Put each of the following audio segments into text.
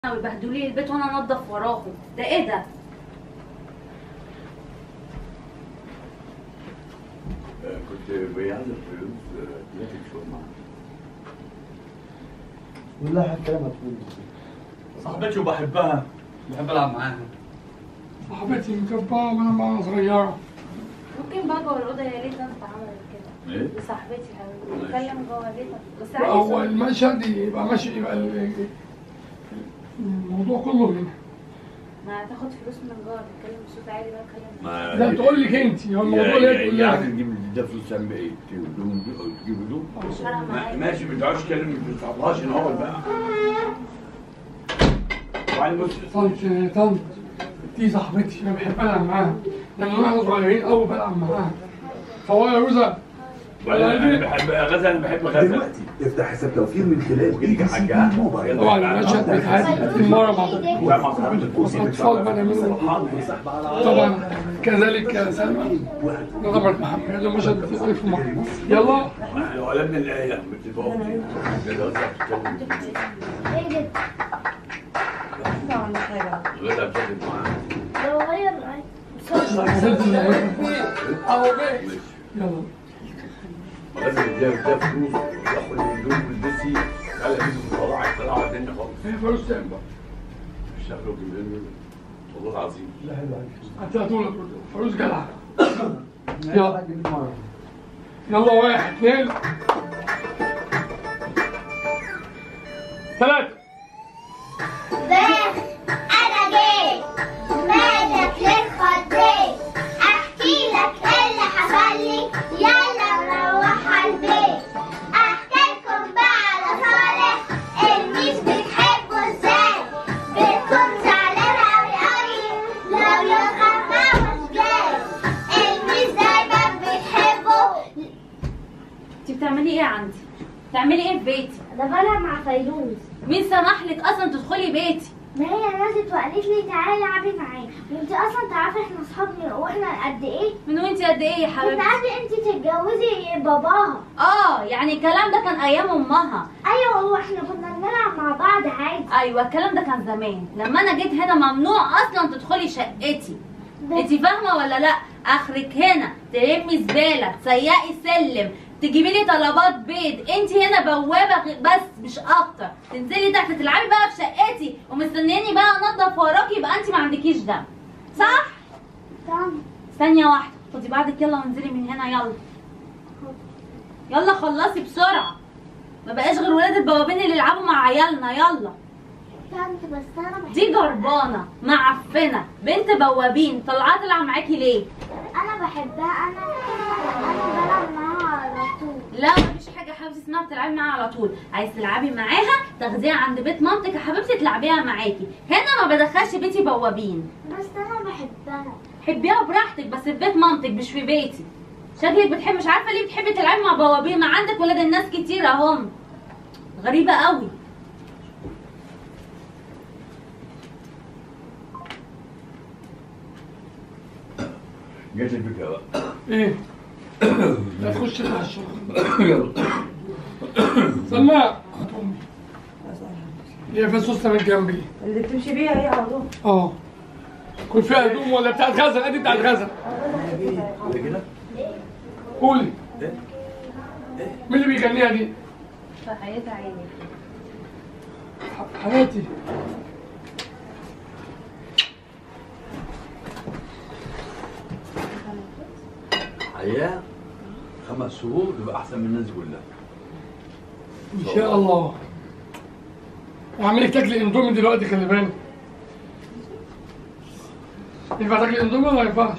ويبهدلوا لي البيت وانا انضف وراهم ده ايه ده كنت بيعزف فلوس ثلاثة شهور معاه والله حتى لما تقول صاحبتي وبحبها بحب العب معاها صاحبتي مكبرة وانا معاها صغيرة ممكن بقى جوه الاوضه يا ريت انت عملت كده ايه؟ لصاحبتي حبيبي نتكلم جوه ليه بس هو عايز المشهد يبقى ماشي يبقى ال- الموضوع كله هنا ما تاخد فلوس من جوه تتكلم بصوت عالي بقى اتكلم ما لا تقول لك انت هو الموضوع اللي هي تقول يعني لها تجيب ده فلوس تعمل ايه؟ تجيب هدوم او تجيب هدوم مش فارقه ما- معايا ماشي ما تقعدش تكلم ما تصعبهاش ان هو بقى وبعدين بص طنط طنط دي صاحبتي انا بحب العب معاها لما احنا صغيرين قوي بلعب معاها فهو يا روزا ولا انا بحب غزل انا بحب غزل دلوقتي افتح حساب توفير من خلال ويجي اي سي حاجة. بي موبايل طبعا المشهد بيتعاد المرة بعد لا مع صاحبتي الأطفال بقى نعمله طبعا كذلك يا سلمى نظمت محمد هذا مشهد ألف مرة يلا لو قلبنا الآية بتتفوق ده غزل بتتكلم غزل بتتكلم معاه أهو بيه يلا غزل اديها اديها فلوس وياخد الهدوم والبسي قال لي طلعت طلعت الدنيا خالص هي فلوس تاني بقى شكله كبير والله العظيم لا حلو عليك هاتها طول فلوس جدع يلا يلا واحد اثنين ثلاثة بس انا جيت مالك ليه خضيت احكي لك ايه اللي حصل لي يلا نروح على البيت احكي لكم بقى على صالح الميس بتحبه ازاي بتكون زعلان اوي اوي لو يوقف مش جاي الميس دايما بتحبه انت بتعملي ايه عندي بتعملي ايه في بيتي ده بلعب مع فيروز مين سمح لك اصلا تدخلي بيتي ما هي نزلت وقالت لي تعالي العبي معايا وانت اصلا تعرفي احنا اصحاب من واحنا قد ايه من وانت قد ايه يا كنت حبيبتي عايزه انت تتجوزي باباها اه يعني الكلام ده كان ايام امها ايوه هو احنا كنا بنلعب مع بعض عادي ايوه الكلام ده كان زمان لما انا جيت هنا ممنوع اصلا تدخلي شقتي ده- انت فاهمه ولا لا اخرك هنا تلمي زباله تسيقي سلم تجيبي لي طلبات بيض انت هنا بوابه غ- بس مش اكتر تنزلي تحت تلعبي بقى في شقتي ومستنياني بقى انضف وراكي يبقى انت ما عندكيش دم صح تمام ثانيه واحده خدي بعضك يلا وانزلي من هنا يلا يلا خلصي بسرعه ما بقاش غير ولاد البوابين اللي يلعبوا مع عيالنا يلا كنت بس انا بحب دي جربانه معفنه بنت بوابين طلعت تلعب معاكي ليه انا بحبها انا انا بلعب معاها على طول لا مفيش حاجه يا حبيبتي اسمها بتلعبي معاها على طول عايز تلعبي معاها تاخديها عند بيت مامتك يا حبيبتي تلعبيها معاكي هنا ما بدخلش بيتي بوابين بس انا بحبها حبيها براحتك بس في بيت مامتك مش في بيتي شكلك بتحب مش عارفه ليه بتحبي تلعبي مع بوابين ما عندك ولاد الناس كتير اهم غريبه قوي جت الفكرة بقى ايه لا تخش تتعشى يلا سماع هي فاسوسة من جنبي اللي بتمشي بيها هي على طول اه كل فيها هدوم ولا بتاعت غزل ادي بتاعت غزل كده كده قولي مين اللي بيغنيها دي؟ فحياة عيني ح- حياتي حياة خمس شهور تبقى أحسن من الناس كلها ان شاء الله اعمل لك تاكلي اندومي دلوقتي خلي بالك ينفع تاكلي اندومي ولا ما ينفعش؟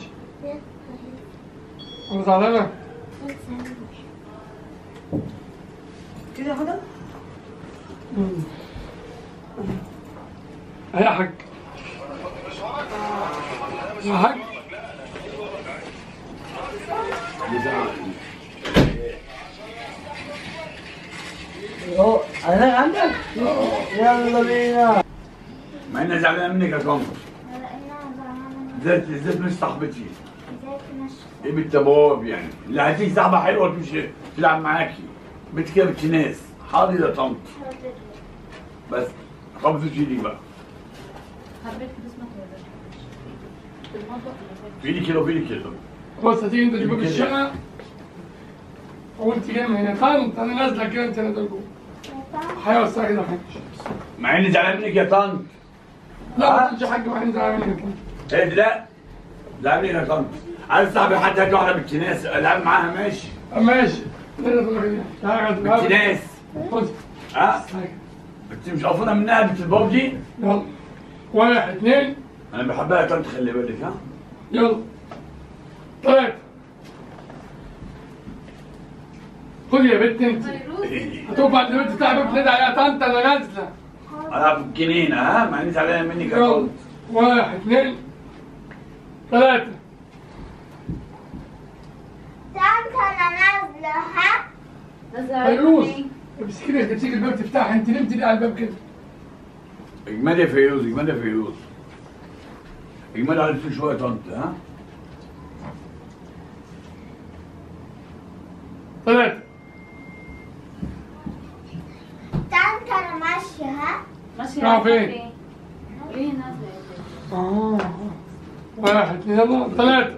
انا زعلانه كده خدها يا حاج يا حاج اهو انا عندك يلا بينا مع إني زعلان منك يا طنط لانها زعلانه ازاي ازاي مش صاحبتي ازاي تمشي ايه بالتبواب يعني اللي هتيجي صاحبة حلوة تمشي تلعب معاكي بنت كده بنت ناس حاضر يا طنط بس خبز ايدي بقى حبيت كده اسمك ولا في المطبخ ولا في لي كيلو في لي كيلو بص هتيجي انت تجيب الشقه وانت جاي من هنا طنط انا نازله كده انت نازله جوه حيوه الساعه كده محدش مع اني زعلان منك يا طنط لا ما آه. تقولش يا حاج وبعدين زعلان منك ايه ده لا زعلان منك يا طنط عايز صاحبي حد هات واحده بنت ناس العب معاها ماشي ماشي نازله تقول لك ايه تعالى بنت ناس خد ها انت مش قرفانه منها بنت الباب دي يلا واحد اثنين انا بحبها يا طنط خلي بالك ها يلا ثلاثة خد يا بنت انت فيروز هتقف بعد البنت بتاعك بتنادي عليها طنط انا نازله العب في الجنينه ها مع اني زعلان منك يا يلا طنط واحد اثنين ثلاثة تعال انا نازله ها نازله فيروز عليكم امسكي لي تمسكي الباب تفتحها انت نمتي ليه على الباب كده اجمال يا فيروز اجمال يا فيروز اجمال على الفيل شويه يا طنط ها ثلاثة تعال انا ماشيه ها ماشيه رايحة رايحة فين؟ ليه نازله يا بنت؟ آه. واحد اثنين يلا ثلاثة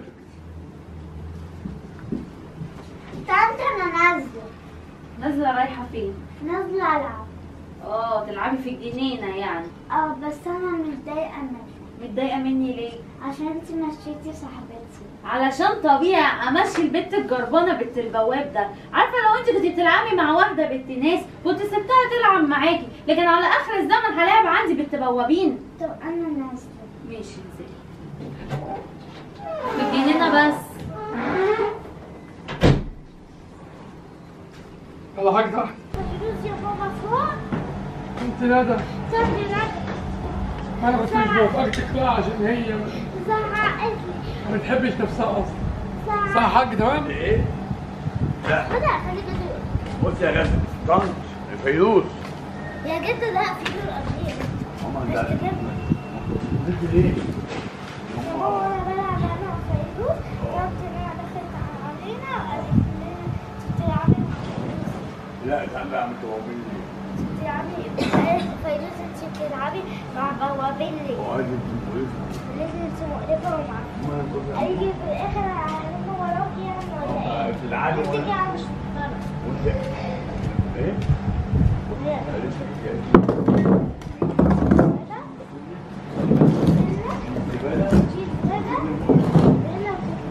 تعال انا نازله نازله رايحه فين نازله العب اه تلعبي في الجنينه يعني اه بس انا متضايقه منك متضايقه مني ليه عشان انت مشيتي صاحبتي علشان طبيعي امشي البت الجربانه بنت البواب ده عارفه لو انت كنت بتلعبي مع واحده بنت ناس كنت سبتها تلعب معاكي لكن على اخر الزمن هلاعب عندي بنت بوابين طب انا نازله ماشي انزلي في الجنينه بس يلا حاجة تحت فيروز يا بابا فوق انت ندى صدري نازله انا ما تقولش موافقتك لا عشان هي زعقت لي ما بتحبش نفسها اصلا صح زعقت يا حاج تمام ايه لا بدأ خليك تقول بص يا غزل طنط يا فيروز يا جد لا في دور قبليه ماما مش انت تجيبني نزلت ليه؟ يا بابا وانا بلعب انا وفيروز قلت ان انا دخلت علينا وقالت لي انت بتلعبي مع فيروز لا تعال بقى عم توابين ليه؟ بتلعبي قالت فيروز انت بتلعبي مع بوابين ليه؟ وعايز انت مقرفه قالت لي انت مقرفه ومع قالت لي في الاخر هعلمه وراكي يعني ولا ايه؟ في العالم انت ولا- كده مش مقتنعه وانت ايه؟ ليه؟ قالت لك ايه؟ كده؟ زبالة؟ جيب كده هنا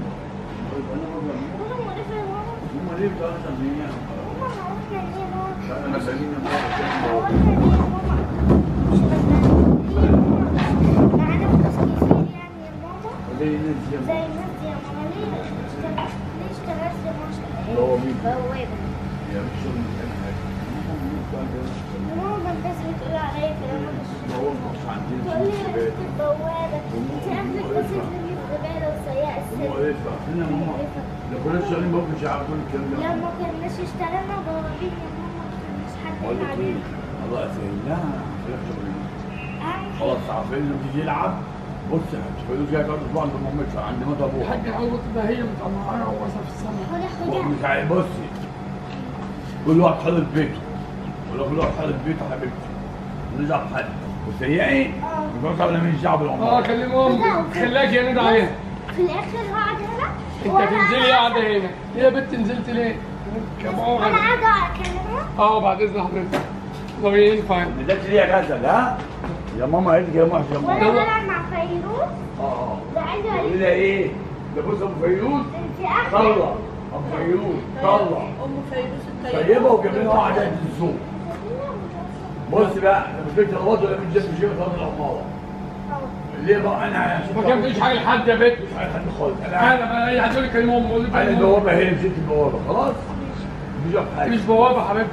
كده مقرفه يا ماما هم ليه بتوع تنظيمية؟ ماما عرفنا ليه يا ماما احنا مسؤولين من عرفنا ليه يا ماما مش فنانين معانا فلوس كتير يعني يا ماما ليه الناس دي؟ زي الناس دي يا ماما ليه اشتغلت ليه اشتغلت يا ماما بوابين. بوابة يا مش شغل مش أي حاجة. هم بيقولوا بتوع الناس. يا ماما ما انت بتقول عليا كلام مش هو مش عندنا تقول لي زبالة. رحت البوابة انت اهلك بس ترمي الزبالة وسيئة هم السن مقرفة. احنا ماما لو كنا شغالين بابا مش عارف كل الكلام ده. لا ما كناش اشتغلنا بوابين يا ماما ما كناش حد بقول لك ايه؟ علينا الله يسهل لها خلاص شغالين. أهم خلاص عارفين لما تيجي يلعب بص يا حبيبي فلوس جايه تقعد اسبوع عند مامتها عند مامت ابوها الحاج عوض ده هي مطلعاها ووصل في السما خدها خدها مش عارف بصي كل واحد حاطط بيته ولا كل واحد حاطط بيته حبيبتي ماليش دعوه بحد وسيئي مش ولا ماليش دعوه اه بالعمر كلمهم خلاك يا ندى عليها في الاخر هقعد هنا انت وأنا تنزلي قاعدة- قاعده هنا ليه يا بنت نزلت ليه؟ كمان انا قاعده اكلمها اه بعد اذن حضرتك طب ينفع نزلت ليه يا غزل ها يا ماما قالت لي يا ماما يا وانا ماما بلعب مع فيروز اه اه ده عايزه قولي اقول لها ايه ده بص ابو فيروز انت احلى طلع ابو فيروز طلع ام فيروز طيبه وجاب لنا واحده في السوق بص بقى انا مش بنت الوضع ولا من جنب شيء خالص العماره ليه بقى انا ما كان فيش حاجه لحد يا بنت مش عايز حد خالص انا انا ما اي حد يقول لي كلمهم قول انا لي البوابه هي مشيت البوابه خلاص مش عارف حاجه مش بوابه حبيبتي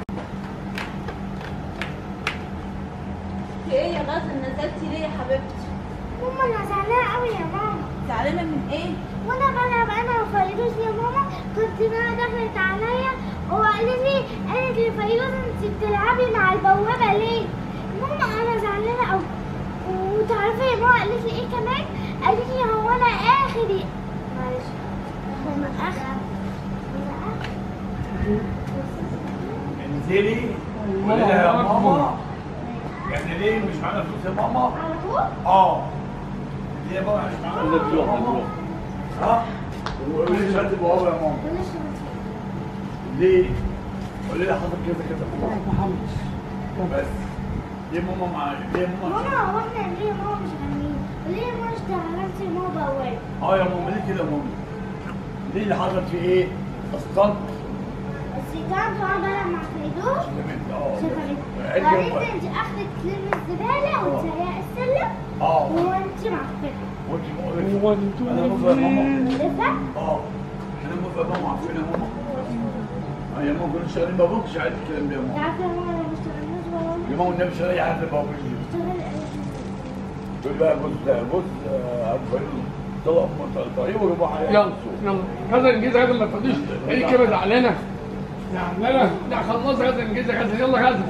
في ايه يا غزل نزلتي ليه يا حبيبتي ماما انا زعلانه قوي يا ماما زعلانه من ايه وانا بلعب انا وفيروز يا ماما كنت بقى دخلت عليا وقالت لي قالت لي فيروز انت بتلعبي مع البوابه ليه؟ ماما انا زعلانه قوي وتعرفي يا ماما قالت لي ايه كمان؟ قالت لي هو انا اخري معلش انا اخر انا اخر انزلي قولي لها يا ماما يعني ليه مش معانا فلوس يا ماما؟ على طول اه ليه يا ماما مش معانا فلوس ها؟ وليه شهادة بابا يا ماما؟ بلاش نمسك. ليه؟ قولي لي حصل كذا كذا محمد بس ليه ماما معايا؟ ليه ماما ماما هو احنا ليه ماما مش غنيين وليه ماما اشتغلت ماما بواب اه يا ماما ليه كده يا ماما؟ ليه اللي حصل في ايه؟ اسقطت بس كان طبعا بلع مع فيدوش اه شغلت عد وقالت يوم. انت اخرك تلم الزباله وتسيق السلم اه وانت معفنه وانت مقرفة انا موافق يا ماما مقرفه اه انا موافق يا ماما عارفين يا ماما اه يا ماما كنا شغالين ما بقولش عادي الكلام ده يا انت ماما عارفه يا ماما لو ما اشتغلناش بواب يا ماما النبي شغال يا حد بقول اشتغل تقول بقى بص بص آه، عارفين طلع طيب وجابوا عليها يلا يلا غدا انجز غدا ما تفضيش هي كده زعلانه زعلانه لا خلاص غدا انجز غدا يلا غدا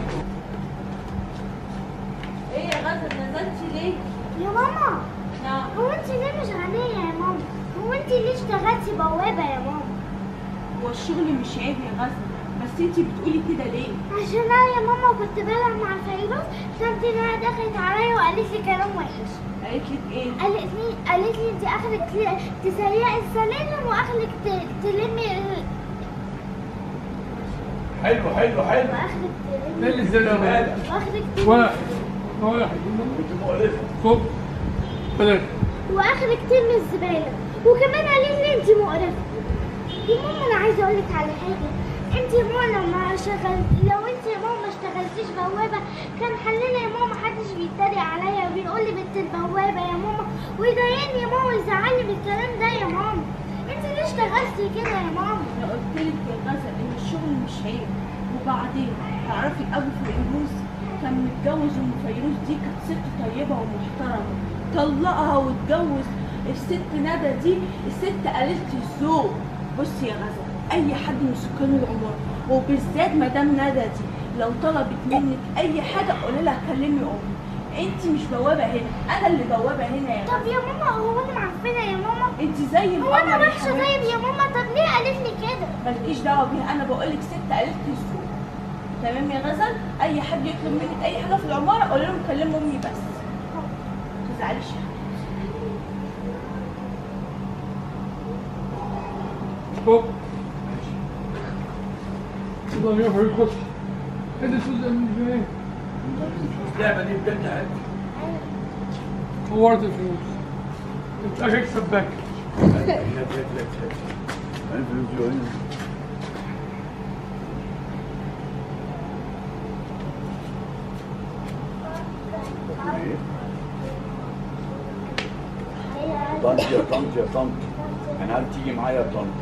ايه يا غزل نزلتي ليه؟ يا ماما نعم هو انت ليه مش غنيه يا ماما هو انت ليه اشتغلتي بوابه يا ماما هو الشغل مش عيب يا غزل بس انتي بتقولي كده ليه؟ عشان انا يا ماما كنت بلعب مع الفيروز كانت انها دخلت عليا وقالت لي كلام وحش قالت لك ايه؟ قالت لي قالت لي انت اخرك ت- تسيقي السلالم واخرك ت- تلمي ال- حلو حلو حلو واخرك ده اللي تلمي زي مالك واخرك تلمي واحد واحد كنت مقرفة صب ثلاثة واخرك ترمي الزباله وكمان قالت لي انت مقرفه يا ماما انا عايزه اقول لك على حاجه انت يا ماما لو ما شغل لو انت يا ماما ما اشتغلتيش بوابه كان حلنا يا ماما محدش بيتريق عليا وبيقول لي بنت البوابه يا ماما ويضايقني يا ماما ويزعلني بالكلام ده يا ماما انت ليه اشتغلتي كده يا ماما انا قلت لك يا غزل ان الشغل مش عيب وبعدين تعرفي ابو فيروز كان متجوز ام فيروز دي كانت ست طيبه ومحترمه طلقها واتجوز الست ندى دي الست قالت لي الذوق بصي يا غزل اي حد من سكان العمر وبالذات مدام ندى دي لو طلبت منك اي حاجه قولي لها كلمي امي انت مش بوابه هنا انا اللي بوابه هنا يا طب غزل يا ماما هو انا معفنه يا ماما انت زي هو انا القمر يا وحشه حبيبتي. طيب يا ماما طب ليه قالت لي كده مالكيش دعوه بيها انا بقول لك ست قالت لي السوق تمام يا غزل اي حد يطلب منك اي حاجه في العماره قول لهم كلموا امي بس ما تزعليش يا حبيبتي. صب يلا يا فريق خش ادي سوزة من ايه اللعبة دي بجد حلوة فورت الفلوس انت اخيك سباك لا لا لا لا انا فلوس يومين طنط يا طنط يا طنط انا عايز تيجي معايا يا طنط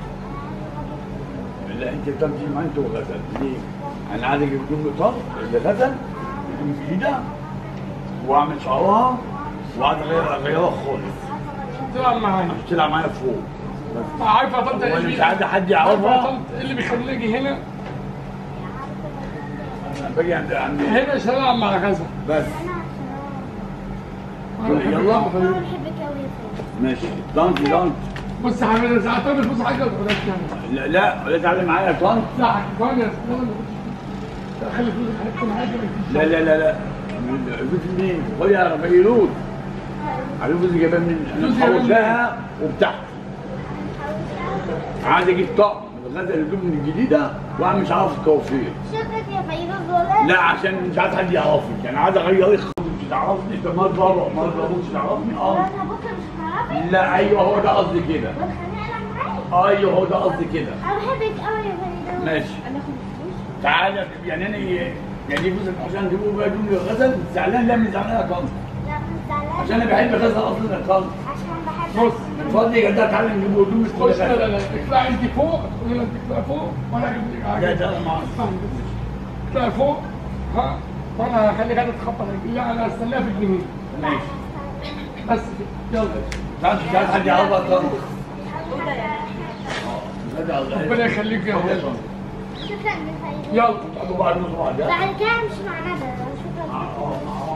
لا انت طنط تيجي معايا انت وغزل ليه؟ انا عايز اجيب لهم طنط اللي غزل تكون جديده واعمل شعرها وقعد اغير اغيرها خالص تلعب معايا مش تلعب معايا فوق بس عارفه يا طنط وانا اللي مش عايز حد عارفه يا يعرفها طنط اللي بيخليني اجي هنا انا باجي عند عند هنا مش هلعب مع غزة بس انا عشان يلا. انا بحبك قوي يا فندم ماشي طنط طنط بص يا حبيبي انا ساعات تعمل فلوس حاجه ولا بلاش لا لا ولا تعالي معايا يا طنط لا حاجه انا ما كنتش لا خلي فلوسك حته معاك لا لا لا لا الفلوس منين؟ خد يا فيروز عارف الفلوس جايبها من انا فلوس جايبها منين؟ محوشاها وبتاعتي عايز اجيب طقم الغدا اللي من الجديده واعمل مش عارف الكوافير شكرا يا فيروز والله لا عشان مش عايز حد يعرفك انا عايز اغيرك مش تعرفني انت ما بره ما بره مش تعرفني اه انا بكره مش هعرفك لا ايوه هو ده قصدي كده والخناقه معاك ايوه هو ده قصدي كده انا بحبك قوي يا فيروز ماشي انا اخد الفلوس تعالى يعني انا يعني دي فلوسك عشان تجيبوا بقى دول غزل زعلان لا مش زعلان يا طنط لا مش زعلان عشان انا بحب غزل اصلا يا طنط عشان بحبك بص اتفضل يا جدع تعالى نجيب هدوم خش لا لا استريح لا اطلع انت فوق تقول لك اطلع فوق وانا اجيب لك لا حاجه ده مع اطلع فوق ها وانا هخلي غدا تخبط عليك لا انا هستناها في الجنين ماشي بس كده يلا تعالى مش عايز حد يعرفها يا طنط اوضه يا غدا ربنا يخليك يا غدا. رب شكرا يا فيروز يلا تعالوا بعد نص بعد ها؟ بعد كده مش مع ندى شكرا اه اه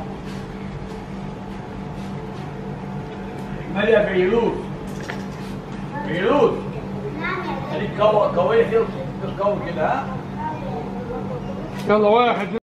مالي يا فيروز فيروز نعم يا خليك قوي قوية كده قوي كده ها يلا واحد